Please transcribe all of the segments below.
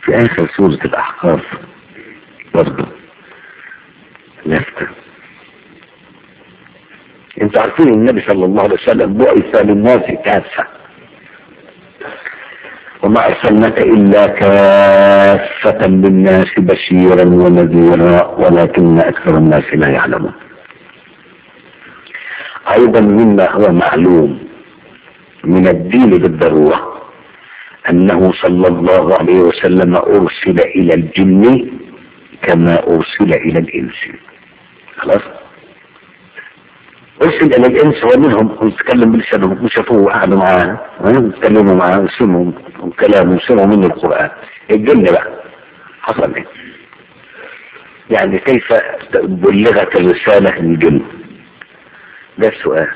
في اخر سورة الاحقاف برضه لفتة انتوا عارفين النبي صلى الله عليه وسلم بعث للناس كافة وما ارسلناك الا كافة للناس بشيرا ونذيرا ولكن اكثر الناس لا يعلمون ايضا مما هو معلوم من الدين بالضرورة انه صلى الله عليه وسلم ارسل الى الجن كما ارسل الى الانس خلاص ارسل الى الانس ومنهم يتكلم بلسانهم وشافوه وقعدوا معاه يتكلموا معاه وسمعوا كلامه وسمعوا منه القران الجن بقى حصل ايه يعني كيف بلغت الرساله الجن ده السؤال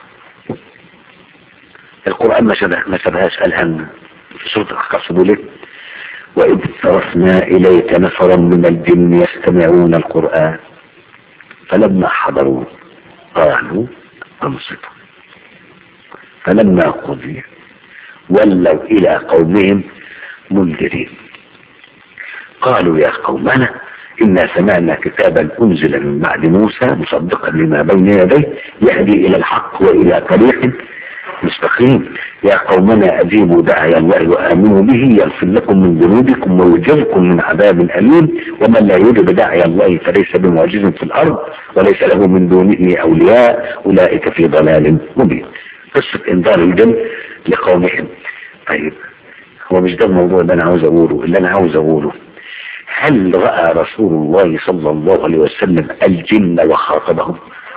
القرآن ما شبه ما شبهاش قالها في سورة الأحقاف بيقول ايه وإذ صرفنا إليك نفرا من الجن يستمعون القرآن فلما حضروا قالوا أنصتوا فلما قضي ولوا إلى قومهم منذرين قالوا يا قومنا إنا سمعنا كتابا أنزل من بعد موسى مصدقا لما بين يديه يهدي إلى الحق وإلى طريق مستقيم يا قومنا أجيبوا داعي الله وآمنوا به يغفر لكم من ذنوبكم ويجركم من عذاب أليم ومن لا يجب داعي الله فليس بمعجز في الأرض وليس له من دونه أولياء أولئك في ضلال مبين قصة إنذار الجن لقومهم طيب هو مش ده الموضوع اللي أنا عاوز أقوله اللي أنا عاوز أقوله هل رأى رسول الله صلى الله عليه وسلم الجن وخاطبهم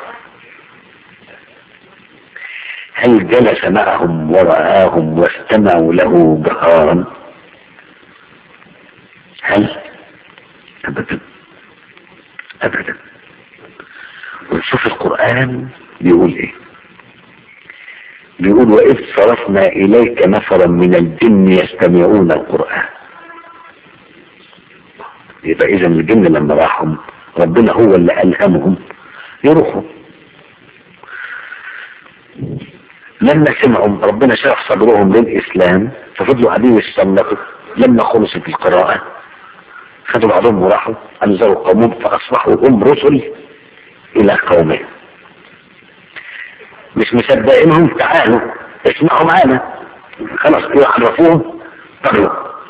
هل جلس معهم ورآهم واستمعوا له جهارا هل أبدا أبدا ونشوف القرآن بيقول إيه بيقول وإذ صرفنا إليك نفرا من الجن يستمعون القرآن يبقى إذا الجن لما راحوا ربنا هو اللي ألهمهم يروحوا لما سمعوا ربنا شرح صدرهم للإسلام ففضلوا قاعدين يستنبطوا لما خلصت القراءة خدوا بعضهم وراحوا أنزلوا قومهم فأصبحوا هم رسل إلى قومهم مش مصدقينهم تعالوا اسمعوا معانا خلاص يعرفوهم طلعوا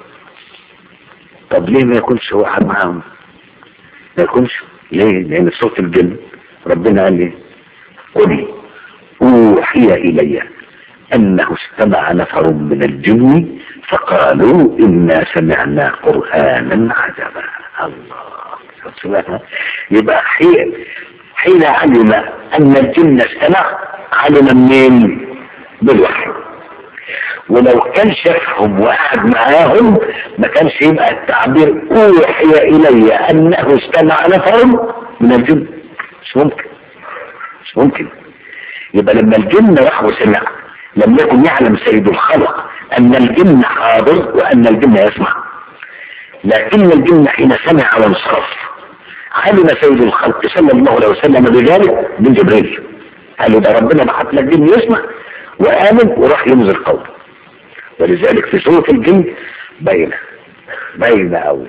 طب ليه ما يكونش هو قاعد معاهم ما يكونش ليه لأن صوت الجن ربنا قال لي قل أوحي إلي أنه استمع نفر من الجن فقالوا إنا سمعنا قرآنا عجبا الله سبحانه يبقى حين حين علم أن الجن استمع علم منين بالوحي ولو كان شافهم وقعد معاهم ما كانش يبقى التعبير أوحي إلي أنه استمع نفر من الجن مش ممكن مش ممكن يبقى لما الجن راح وسمع لم يكن يعلم سيد الخلق ان الجن حاضر وان الجن يسمع لكن الجن حين سمع وانصرف علم سيد الخلق صلى الله عليه وسلم بذلك من جبريل قال له ده ربنا بعت لك جن يسمع وامن وراح ينزل قوله ولذلك في سوره الجن باينه باينه قوي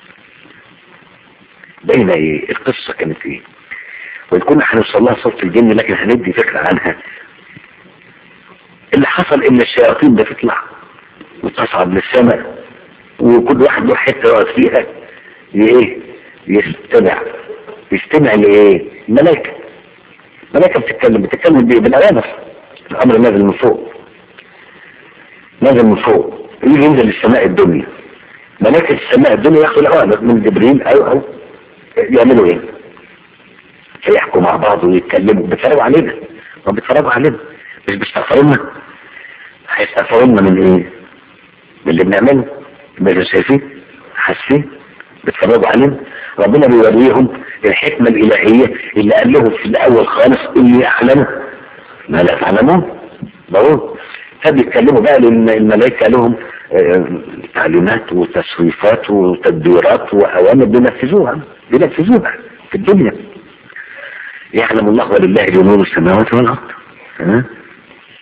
باينه ايه القصه كانت ايه وإن كنا هنوصل لها صوت الجن لكن هندي فكرة عنها اللي حصل ان الشياطين بتطلع وتصعد للسماء وكل واحد له حته يقعد فيها ايه يستمع يستمع لايه الملائكه الملائكه بتتكلم بتتكلم بالاوامر الامر نازل من فوق نازل من فوق يجي ينزل السماء الدنيا ملائكه السماء الدنيا ياخدوا الاوامر من جبريل او او يعملوا ايه فيحكوا مع بعض ويتكلموا بيتفرجوا علينا ما بيتفرجوا علينا مش بيستغفرونا هيستغفرونا من ايه من اللي بنعمله مش شايفين حاسين بيتفرجوا علينا ربنا بيوريهم الحكمة الإلهية اللي قال لهم في الأول خالص إني أعلم ما لا تعلمون ضروري فبيتكلموا بقى لأن الملائكة لهم تعليمات وتصريفات وتدبيرات وأوامر بينفذوها بينفذوها في الدنيا يعلم الله ولله جنود السماوات والارض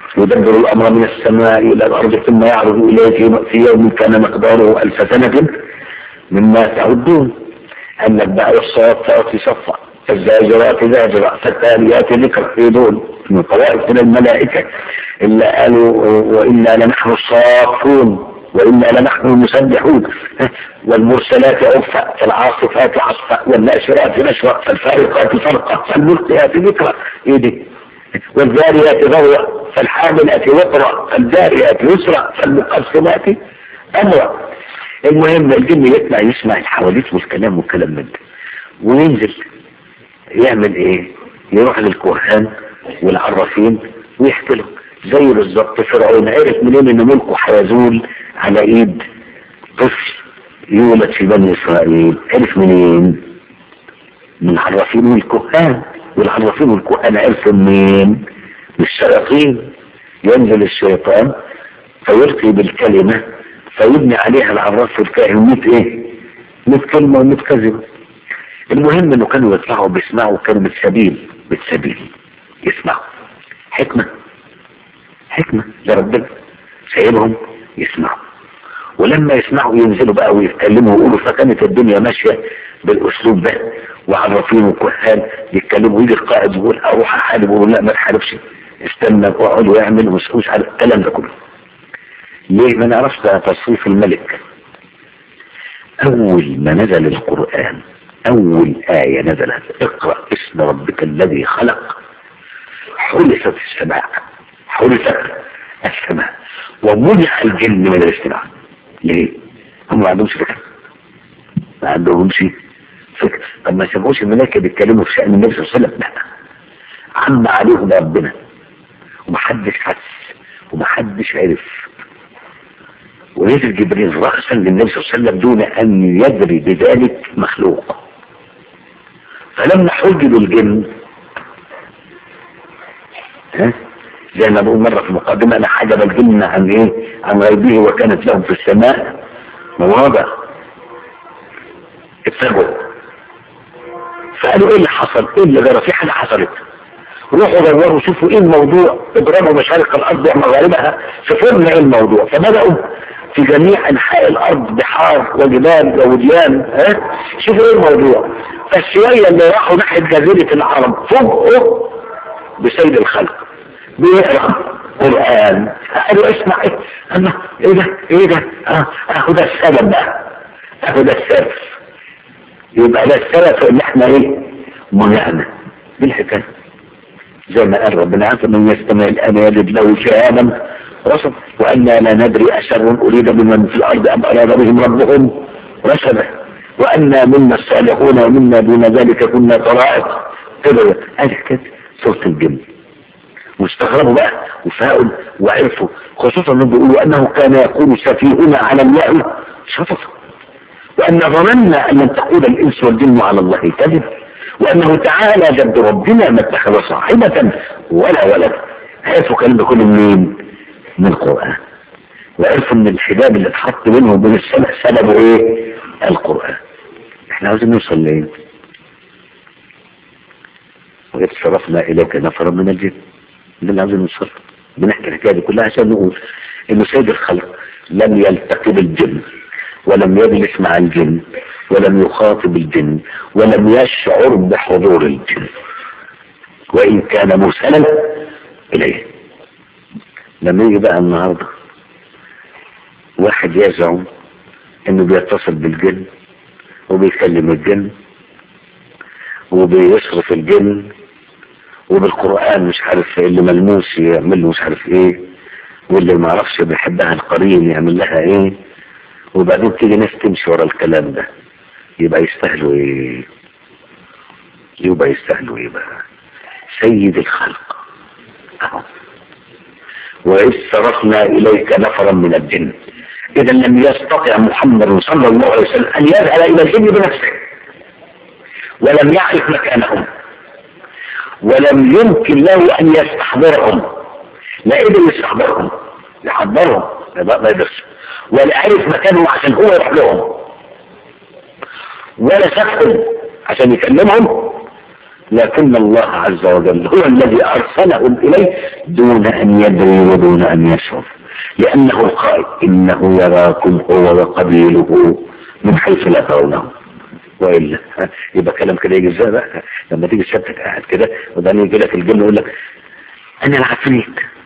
يدبر الأمر من السماء إلى الأرض ثم يعرض إليه في يوم كان مقداره ألف سنة مما تعدون أن البعر الصافات صفا فالزاجرات زاجرة فالتاليات ذكر في دول من طوائف من الملائكة إلا قالوا وإنا لنحن الصافون وإنا لنحن المسبحون والمرسلات عرفا فالعاصفات عصفا والناشرات نشرا فالفارقات فرقا فالملقيات ذكرا إيه دي والذاريات ذروة فالحاملات وقرا فالجاريات يسرا فالمقسمات أمرا المهم الجن يطلع يسمع الحواديت والكلام والكلام من ده وينزل يعمل ايه يروح للكهان والعرافين ويحكي لهم زي بالظبط فرعون عرف منين ان ملكه هيزول على ايد طفل يولد في بني اسرائيل عرف منين من العرافين والكهان والعرافين والكهان عرفوا منين من الشياطين ينزل الشيطان فيلقي بالكلمة فيبني عليها العراف والكاهن 100 ايه 100 كلمة و100 كذبة المهم انه كانوا يطلعوا بيسمعوا كلمة سبيل بالسبيل يسمعوا حكمة حكمة لربنا سايبهم يسمعوا ولما يسمعوا ينزلوا بقى ويتكلموا ويقولوا فكانت الدنيا ماشية بالاسلوب ده وعرفين وكهان يتكلموا يجي القائد يقول اروح احارب ويقول لا ما تحاربش استنى واقعد واعمل ومش عارف الكلام ده كله ليه ما نعرفش تصريف الملك اول ما نزل القرآن اول آية نزلت اقرأ اسم ربك الذي خلق حلفت السماء حلفت السماء ومنع الجن من الاستماع ليه هم ما عندهمش فكرة ما عندهمش فكرة طب ما سمعوش الملائكة بيتكلموا في شأن النبي صلى الله عليه وسلم لا عم عليهم ربنا ومحدش حس ومحدش عرف ونزل جبريل رأسا للنبي صلى الله عليه وسلم دون أن يدري بذلك مخلوق فلما حجب الجن ها زي ما بقول مرة في المقدمة أنا حجب الجن عن إيه عن غيبه وكانت لهم في السماء مواضع اتفقوا فقالوا ايه اللي حصل ايه اللي جرى في حاجة حصلت روحوا دوروا شوفوا ايه الموضوع اضربوا مشارق الارض ومغاربها شوفوا لنا ايه الموضوع فبدأوا في جميع انحاء الارض بحار وجبال ووديان ها شوفوا ايه الموضوع فالشوية اللي راحوا ناحية جزيرة العرب فوقوا بسيد الخلق بيقرأ قرآن قالوا اسمع ايه الله ايه ده ايه ده اه اهو ده السبب بقى اهو ده السبب يبقى ده السبب في ان احنا ايه منعنا بالحكايه زي ما قال ربنا عز من يستمع الان يجد له شهادا رسل وأنا لا ندري أشر أريد بمن في الأرض أم أراد بهم ربهم رسلا وأنا منا الصالحون ومنا دون ذلك كنا طرائق كده هذه كده سورة الجن واستغربوا بقى وفاقوا وعرفوا خصوصا انهم بيقولوا انه كان يقول سفيهنا على الله شططا وان ظننا ان لن تقول الانس والجن على الله كذب وانه تعالى جد ربنا ما اتخذ صاحبة ولا ولد عرفوا كلام ده كله منين؟ من القرآن وعرفوا ان الحجاب اللي اتحط بينه وبين السماء سببه ايه؟ القرآن احنا عاوزين نوصل لايه؟ وإذ صرفنا إليك نفرا من الجن ده اللي عاوزين نوصل بنحكي الحكاية دي كلها عشان نقول إنه سيد الخلق لم يلتقي بالجن ولم يجلس مع الجن ولم يخاطب الجن ولم يشعر بحضور الجن وإن كان مرسلا إليه لما يجي بقى النهارده واحد يزعم انه بيتصل بالجن وبيكلم الجن وبيصرف الجن وبالقرآن مش عارف اللي ملموس يعمل له مش عارف ايه واللي ما عرفش بيحبها القرين يعمل لها ايه وبعدين تيجي ناس تمشي ورا الكلام ده يبقى يستاهلوا ايه يبقى يستاهلوا ايه بقى سيد الخلق اهو وإذ صرفنا إليك نفرا من الجن إذا لم يستطع محمد صلى الله عليه وسلم أن يذهب إلى الجن بنفسه ولم يعرف مكانهم ولم يمكن له أن يستحضرهم لا قدر يستحضرهم يحضرهم ما يقدرش ولا عرف مكانهم عشان هو يروح لهم ولا سافهم عشان يكلمهم لكن الله عز وجل هو الذي أرسلهم إليه دون أن يدري ودون أن يشعر لأنه القائل إنه يراكم هو وقبيله من حيث لا ترونه وإلا يبقى كلام كده يجي ازاي بقى لما تيجي سيادتك قاعد كده وبعدين يجي لك الجن يقول لك أنا العفريت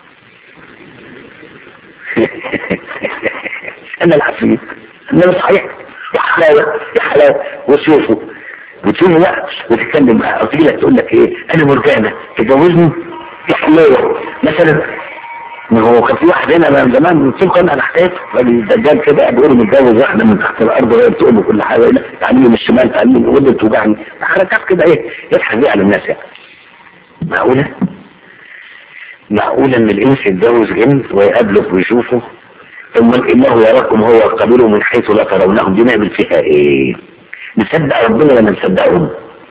أنا العفريت أنا صحيح يا حلاوة يا حلاوة وشوفوا وتقول لا وتتكلم معاه او تيجي لك تقول لك ايه انا مرجانه تجوزني يا حلاوه مثلا ما هو كان في واحد هنا من زمان من سوق انا حكيت راجل دجال كده بيقول متجوز واحده من تحت الارض وهي بتقول له كل حاجه لا تعلمني من الشمال تعلمني ودي توجعني حركات كده ايه يضحك بيها على الناس يعني معقوله؟ معقوله ان الانس يتجوز جن ويقابله ويشوفه ثم انه يراكم هو وقبيله من حيث لا ترونهم دي نعمل فيها ايه؟ نصدق ربنا ولا نصدقهم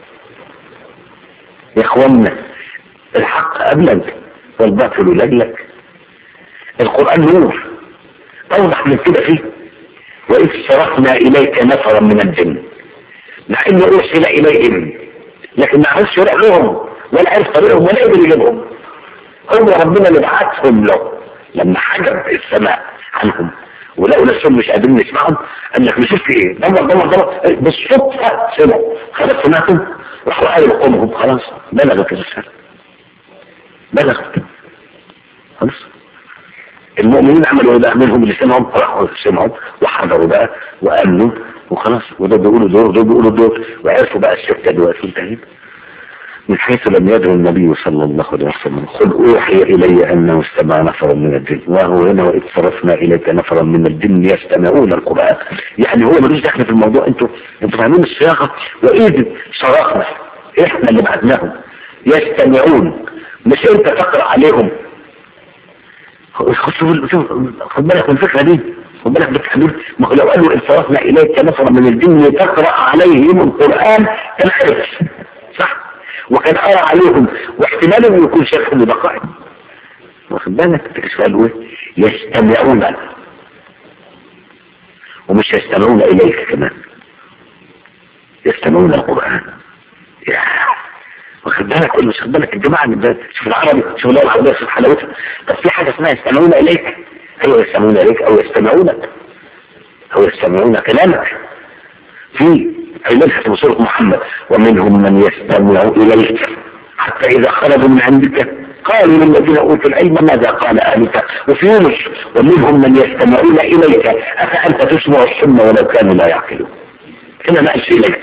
يا اخوانا الحق قبلك والباطل لاجلك القرآن نور اوضح من كده فيه واذ صرفنا اليك نفرا من الجن مع انه ارسل اليهم لكن ما عرفش يروح ولا عرف طريقهم ولا قدر يجيبهم هو ربنا اللي بعتهم له لما حجب السماء عنهم ولقوا نفسهم مش قادرين يسمعهم قال لك شفت ايه دور دور دور بالصدفه سمعوا خلاص سمعتم راحوا قالوا قومهم خلاص بلغت الرساله بلغت خلاص المؤمنين عملوا بقى منهم اللي سمعوا راحوا سمعوا وحضروا بقى وامنوا وخلاص وده بيقولوا دور دول بيقولوا دور وعرفوا بقى السكه دلوقتي انتهت من حيث لم يدعو النبي صلى الله عليه وسلم قل اوحي الي انه استمع نفر من الجن وهو هنا واذ صرفنا اليك نفرا من الجن يستمعون القران يعني هو ملوش دخل في الموضوع انتوا انتوا فاهمين الصياغه واذ صرفنا احنا اللي بعدناهم يستمعون مش انت تقرا عليهم خد بالك من الفكره دي خد بالك بالتحديد ما هو لو قالوا ان صرفنا اليك نفرا من الجن تقرا عليهم القران كان عرف صح وكان قرا عليهم واحتمال انه يكون شرح لبقائه واخد بالك قالوا ايه يستمعون ومش يستمعون اليك كمان يستمعون القران يا واخد بالك ولا مش واخد بالك الجماعه اللي شوف العربي شوف اللغه العربيه شوف حلاوتها طب في حاجه اسمها يستمعون اليك ايوه يستمعون اليك او يستمعونك او يستمعون كلامك في علمها في سورة محمد ومنهم من يستمع إليك حتى إذا خرجوا من عندك قالوا للذين أوتوا العلم ماذا قال آنفا وفي يونس ومنهم من يستمعون إليك أفأنت تسمع السم ولو كانوا لا يعقلون هنا ما قالش إليك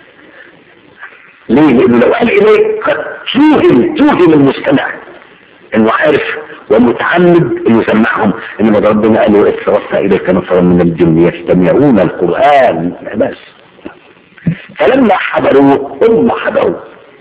ليه؟ لأنه لو قال إليك قد توهم توهم المستمع إنه عارف ومتعمد انه يسمعهم انما ربنا قال واذ صرفنا اليك نفرا من الجن يستمعون القران بس فلما حضروه هم حضروا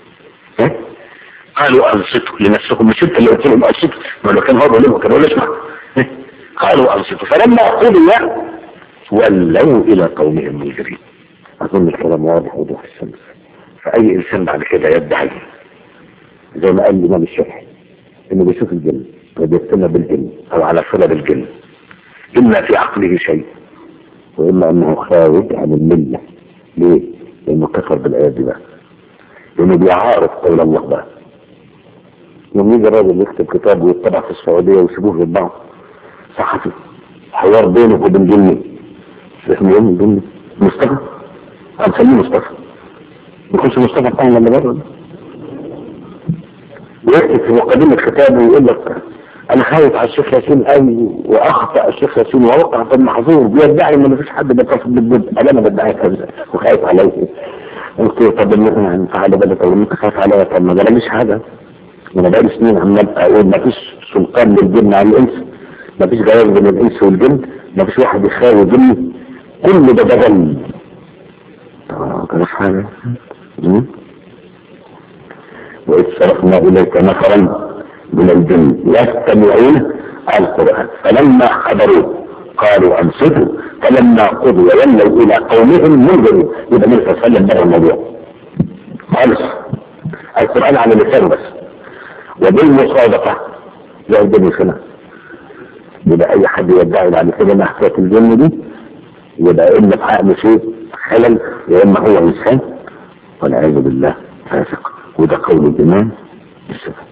قالوا انصتوا لنفسكم مش انت اللي قلت لهم انصتوا ما لو كان هو بيقول لهم كانوا اسمع قالوا انصتوا فلما قضي ولوا الى قومهم منذرين اظن الكلام واضح وضوح الشمس فاي انسان بعد كده يدعي زي ما قال الامام الشافعي انه بيشوف الجن وبيقتنع بالجن او على صله بالجن اما في عقله شيء واما انه خارج عن المله ليه؟ لانه كفر بالايات دي بقى لانه بيعارض قول الله بقى يوم يجي الراجل يكتب كتاب ويطبع في السعوديه ويسيبوه يطبعه صحفي حوار بينه وبين جني اسمه ايه جني مصطفى هنسميه مصطفى ما يكونش مصطفى بتاعنا اللي بره ويكتب في مقدمة كتابه ويقول لك انا خايف على الشيخ ياسين قوي واخطا الشيخ ياسين ووقع في المحظور بيدعي ان مفيش حد بيتصل بالجد انا ما بدعيش كذا وخايف عليه قلت له طب يعني تعالى بالك او انت خايف عليا طب ما جراليش حاجه انا بقالي سنين عمال اقول مفيش سلطان للجن على الانس مفيش جواز بين الانس والجن مفيش واحد يخاوي جني كل ده بدل اه كان حاجه وإذ صرفنا إليك نفرا من الجن يستمعون القرآن فلما حضروا قالوا أنصتوا فلما قضوا ولوا إلى قومهم منذروا يبقى النبي صلى الله عليه وسلم بره الموضوع خالص القرآن على لسانه بس وبالمصادقة زي الدنيا هنا يبقى أي حد يدعي بعد كده إن حكاية الجن دي يبقى إما في عقله شيء خلل يا إما هو إنسان والعياذ بالله فاسق وده قول الإمام السبب